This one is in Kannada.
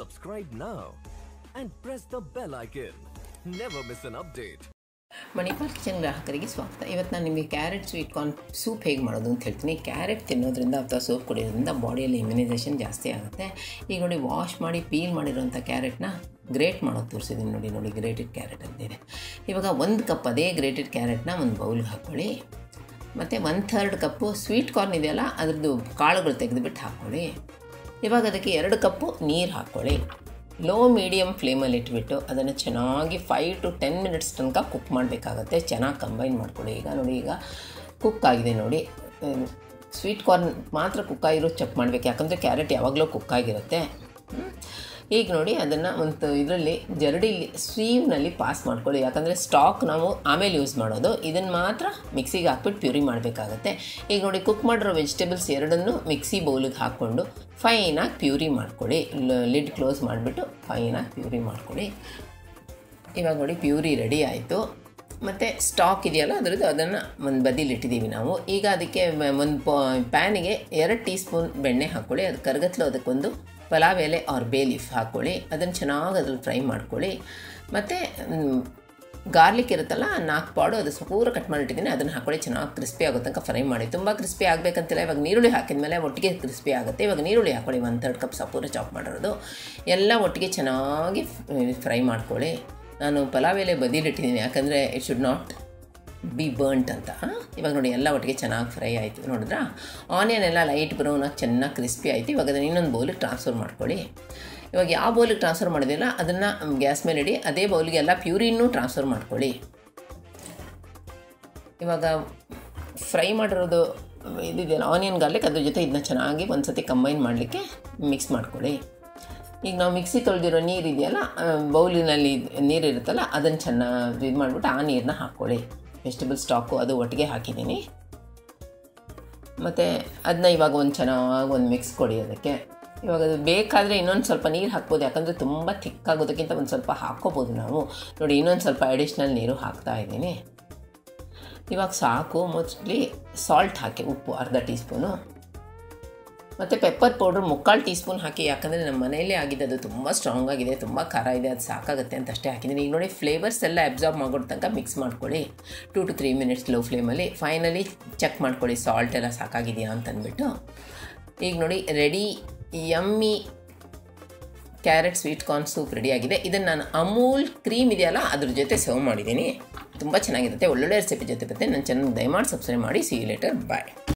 Subscribe now and press the bell icon. Never miss an update. Manipal kitchen ಗ್ರಾಹಕರಿಗೆ ಸ್ವಾಗತ ಇವತ್ತು ನಾನು ನಿಮಗೆ ಕ್ಯಾರೆಟ್ ಸ್ವೀಟ್ ಕಾರ್ನ್ ಸೂಪ್ ಹೇಗೆ ಮಾಡೋದು ಅಂತ ಹೇಳ್ತೀನಿ ಕ್ಯಾರೆಟ್ ತಿನ್ನೋದ್ರಿಂದ ಅಥವಾ ಸೂಪ್ ಕುಡಿಯೋದ್ರಿಂದ ಬಾಡಿಯಲ್ಲಿ ಇಮ್ಯುನೈಸೇಷನ್ ಜಾಸ್ತಿ ಆಗುತ್ತೆ ಈಗ ನೋಡಿ ವಾಶ್ ಮಾಡಿ ಪೀಲ್ ಮಾಡಿರೋಂಥ ಕ್ಯಾರೆಟ್ನ ಗ್ರೇಟ್ ಮಾಡೋದು ತೋರಿಸಿದ್ದೀನಿ ನೋಡಿ ನೋಡಿ ಗ್ರೇಟೆಡ್ ಕ್ಯಾರೆಟ್ ಅಂತಿದೆ ಇವಾಗ ಒಂದು ಕಪ್ ಅದೇ ಗ್ರೇಟೆಡ್ ಕ್ಯಾರೆಟ್ನ ಒಂದು ಬೌಲ್ಗೆ ಹಾಕ್ಕೊಳ್ಳಿ ಮತ್ತು one third cup sweet corn ಇದೆಯಲ್ಲ ಅದ್ರದ್ದು ಕಾಳುಗಳು ತೆಗೆದುಬಿಟ್ಟು ಹಾಕ್ಕೊಳ್ಳಿ ಇವಾಗ ಅದಕ್ಕೆ ಎರಡು ಕಪ್ಪು ನೀರು ಹಾಕ್ಕೊಳ್ಳಿ ಲೋ ಮೀಡಿಯಮ್ ಫ್ಲೇಮಲ್ಲಿ ಇಟ್ಬಿಟ್ಟು ಅದನ್ನು ಚೆನ್ನಾಗಿ ಫೈವ್ ಟು ಟೆನ್ ಮಿನಿಟ್ಸ್ ತನಕ ಕುಕ್ ಮಾಡಬೇಕಾಗತ್ತೆ ಚೆನ್ನಾಗಿ ಕಂಬೈನ್ ಮಾಡ್ಕೊಳ್ಳಿ ಈಗ ನೋಡಿ ಈಗ ಕುಕ್ ಆಗಿದೆ ನೋಡಿ ಸ್ವೀಟ್ ಕಾರ್ನ್ ಮಾತ್ರ ಕುಕ್ ಆಗಿರೋ ಚೆಕ್ ಮಾಡಬೇಕು ಯಾಕಂದರೆ ಕ್ಯಾರೆಟ್ ಯಾವಾಗಲೂ ಕುಕ್ ಆಗಿರುತ್ತೆ ಹ್ಮ್. ಈಗ ನೋಡಿ ಅದನ್ನು ಒಂದು ಇದರಲ್ಲಿ ಜರಡಿಲಿ ಸ್ವೀವ್ನಲ್ಲಿ ಪಾಸ್ ಮಾಡ್ಕೊಳ್ಳಿ ಯಾಕಂದರೆ ಸ್ಟಾಕ್ ನಾವು ಆಮೇಲೆ ಯೂಸ್ ಮಾಡೋದು ಇದನ್ನು ಮಾತ್ರ ಮಿಕ್ಸಿಗೆ ಹಾಕ್ಬಿಟ್ಟು ಪ್ಯೂರಿ ಮಾಡಬೇಕಾಗತ್ತೆ ಈಗ ನೋಡಿ ಕುಕ್ ಮಾಡಿರೋ ವೆಜಿಟೇಬಲ್ಸ್ ಎರಡನ್ನೂ ಮಿಕ್ಸಿ ಬೌಲಿಗೆ ಹಾಕ್ಕೊಂಡು ಫೈನಾಗಿ ಪ್ಯೂರಿ ಮಾಡ್ಕೊಳ್ಳಿ ಲಿಡ್ ಕ್ಲೋಸ್ ಮಾಡಿಬಿಟ್ಟು ಫೈನಾಗಿ ಪ್ಯೂರಿ ಮಾಡ್ಕೊಳ್ಳಿ ಇವಾಗ ನೋಡಿ ಪ್ಯೂರಿ ರೆಡಿ ಆಯಿತು ಮತ್ತು ಸ್ಟಾಕ್ ಇದೆಯಲ್ಲ ಅದರದ್ದು ಅದನ್ನು ಒಂದು ಬದಿಲಿ ಇಟ್ಟಿದ್ದೀವಿ ನಾವು ಈಗ ಅದಕ್ಕೆ ಒಂದು ಪ್ಯಾನಿಗೆ ಎರಡು ಟೀ ಸ್ಪೂನ್ ಬೆಣ್ಣೆ ಹಾಕ್ಕೊಳ್ಳಿ ಅದು ಕರಗತ್ಲು ಅದಕ್ಕೊಂದು ಪಲಾವ್ ಎಲೆ ಆರ್ ಬೇ ಲೀಫ್ ಹಾಕ್ಕೊಳ್ಳಿ ಅದನ್ನು ಚೆನ್ನಾಗಿ ಅದ್ರಲ್ಲಿ ಫ್ರೈ ಮಾಡ್ಕೊಳ್ಳಿ ಮತ್ತು ಗಾರ್ಲಿಕ್ ಇರುತ್ತಲ್ಲ ನಾಲ್ಕು ಪಾಡು ಅದು ಪೂರ ಕಟ್ ಮಾಡಿಟ್ಟಿದ್ದೀನಿ ಅದನ್ನು ಹಾಕೊಳ್ಳಿ ಚೆನ್ನಾಗಿ ಕ್ರಿಸ್ಪಿ ಆಗೋ ತನಕ ಫ್ರೈ ಮಾಡಿ ತುಂಬ ಕ್ರಿಸ್ಪಿ ಆಗಬೇಕಂತಿಲ್ಲ ಇವಾಗ ನೀರುಳ್ಳಿ ಹಾಕಿದ್ಮೇಲೆ ಒಟ್ಟಿಗೆ ಕ್ರಿಸ್ಪಿ ಆಗುತ್ತೆ ಇವಾಗ ನೀರುಳ್ಳಿ ಹಾಕೊಳ್ಳಿ ಒನ್ ಥರ್ಡ್ ಕಪ್ ಸಪೂರ ಚಾಪ್ ಮಾಡಿರೋದು ಎಲ್ಲ ಒಟ್ಟಿಗೆ ಚೆನ್ನಾಗಿ ಫ್ರೈ ಮಾಡ್ಕೊಳ್ಳಿ ನಾನು ಪಲಾವ್ ಎಲೆ ಬದಿಲಿಟ್ಟಿದ್ದೀನಿ ಯಾಕಂದರೆ it should not be burnt ಅಂತ ಹಾಂ ಇವಾಗ ನೋಡಿ ಎಲ್ಲ ಒಟ್ಟಿಗೆ ಚೆನ್ನಾಗಿ ಫ್ರೈ ಆಯಿತು ನೋಡಿದ್ರಾ ಆನಿಯನ್ ಎಲ್ಲ ಲೈಟ್ ಬ್ರೌನಾಗಿ ಚೆನ್ನಾಗಿ ಕ್ರಿಸ್ಪಿ ಆಯಿತು ಇವಾಗ ಅದನ್ನು ಇನ್ನೊಂದು ಬೌಲಿಗೆ ಟ್ರಾನ್ಸ್ಫರ್ ಮಾಡ್ಕೊಳ್ಳಿ ಇವಾಗ ಯಾವ ಬೌಲಿಗೆ ಟ್ರಾನ್ಸ್ಫರ್ ಮಾಡಿದಿಲ್ಲ ಅದನ್ನು ಗ್ಯಾಸ್ ಮೇಲೆ ಇಡಿ ಅದೇ ಬೌಲಿಗೆ ಎಲ್ಲ ಪ್ಯೂರಿನೂ ಟ್ರಾನ್ಸ್ಫರ್ ಮಾಡ್ಕೊಳ್ಳಿ ಇವಾಗ ಫ್ರೈ ಮಾಡಿರೋದು ಇದಿದೆಯಲ್ಲ ಆನಿಯನ್ ಗಾರ್ಲಿಕ್ ಅದ್ರ ಜೊತೆ ಇದನ್ನ ಚೆನ್ನಾಗಿ ಒಂದು ಸತಿ ಕಂಬೈನ್ ಮಾಡಲಿಕ್ಕೆ ಮಿಕ್ಸ್ ಮಾಡ್ಕೊಳ್ಳಿ ಈಗ ನಾವು ಮಿಕ್ಸಿ ತೊಳೆದಿರೋ ನೀರು ಇದೆಯಲ್ಲ ಬೌಲಿನಲ್ಲಿ ನೀರು ಇರುತ್ತಲ್ಲ ಅದನ್ನು ಚೆನ್ನಾಗಿ ಇದು ಮಾಡಿಬಿಟ್ಟು ಆ ನೀರನ್ನ ಹಾಕ್ಕೊಳ್ಳಿ ವೆಜಿಟೇಬಲ್ ಸ್ಟಾಕು ಅದು ಒಟ್ಟಿಗೆ ಹಾಕಿದ್ದೀನಿ ಮತ್ತು ಅದನ್ನ ಇವಾಗ ಒಂದು ಚೆನ್ನಾಗಿ ಒಂದು ಮಿಕ್ಸ್ ಕೊಡಿ ಅದಕ್ಕೆ ಇವಾಗ ಅದು ಬೇಕಾದರೆ ಇನ್ನೊಂದು ಸ್ವಲ್ಪ ನೀರು ಹಾಕ್ಬೋದು ಯಾಕಂದರೆ ತುಂಬ ಥಿಕ್ಕಾಗೋದಕ್ಕಿಂತ ಒಂದು ಸ್ವಲ್ಪ ಹಾಕ್ಕೋಬೋದು ನಾವು ನೋಡಿ ಇನ್ನೊಂದು ಸ್ವಲ್ಪ ಅಡಿಷ್ನಲ್ ನೀರು ಹಾಕ್ತಾ ಇದ್ದೀನಿ ಇವಾಗ ಸಾಕು ಮೋಸ್ಟ್ಲಿ ಸಾಲ್ಟ್ ಹಾಕಿ ಉಪ್ಪು ಅರ್ಧ ಟೀ ಸ್ಪೂನು ಮತ್ತು ಪೆಪ್ಪರ್ ಪೌಡ್ರ್ ಮುಕ್ಕಾಲು ಟೀ ಸ್ಪೂನ್ ಹಾಕಿ ಯಾಕಂದರೆ ನಮ್ಮ ಮನೆಯಲ್ಲೇ ಆಗಿದೆ ಅದು ತುಂಬ ಸ್ಟ್ರಾಂಗ್ ಆಗಿದೆ ತುಂಬ ಖಾರ ಇದೆ ಅದು ಸಾಕಾಗುತ್ತೆ ಅಂತ ಅಷ್ಟೇ ಹಾಕಿದ್ದೀನಿ ಈಗ ನೋಡಿ ಫ್ಲೇವರ್ಸ್ ಎಲ್ಲ ಅಬ್ಸಾರ್ಬ್ ಮಾಡೋ ತನಕ ಮಿಕ್ಸ್ ಮಾಡ್ಕೊಳ್ಳಿ two to three minutes low ಫ್ಲೇಮಲ್ಲಿ ಫೈನಲಿ ಚೆಕ್ ಮಾಡ್ಕೊಳ್ಳಿ ಸಾಲ್ಟ್ ಎಲ್ಲ ಸಾಕಾಗಿದೆಯಾ ಅಂತ ಅಂದ್ಬಿಟ್ಟು ಈಗ ನೋಡಿ ready yummy carrot sweet corn soup ರೆಡಿಯಾಗಿದೆ ಇದನ್ನು ನಾನು ಅಮೂಲ್ ಕ್ರೀಮ್ ಇದೆಯಲ್ಲ ಅದ್ರ ಜೊತೆ ಸರ್ವ್ ಮಾಡಿದ್ದೀನಿ ತುಂಬ ಚೆನ್ನಾಗಿರುತ್ತೆ ಒಳ್ಳೊಳ್ಳೆ ರೆಸಿಪಿ ಜೊತೆ ಬರುತ್ತೆ ನಾನು ಚೆನ್ನಾಗಿ ದಯಮಾಡಿ ಸಬ್ಸ್ಕ್ರೈಬ್ ಮಾಡಿ ಸಿ ಲೇಟರ್ ಬಾಯ್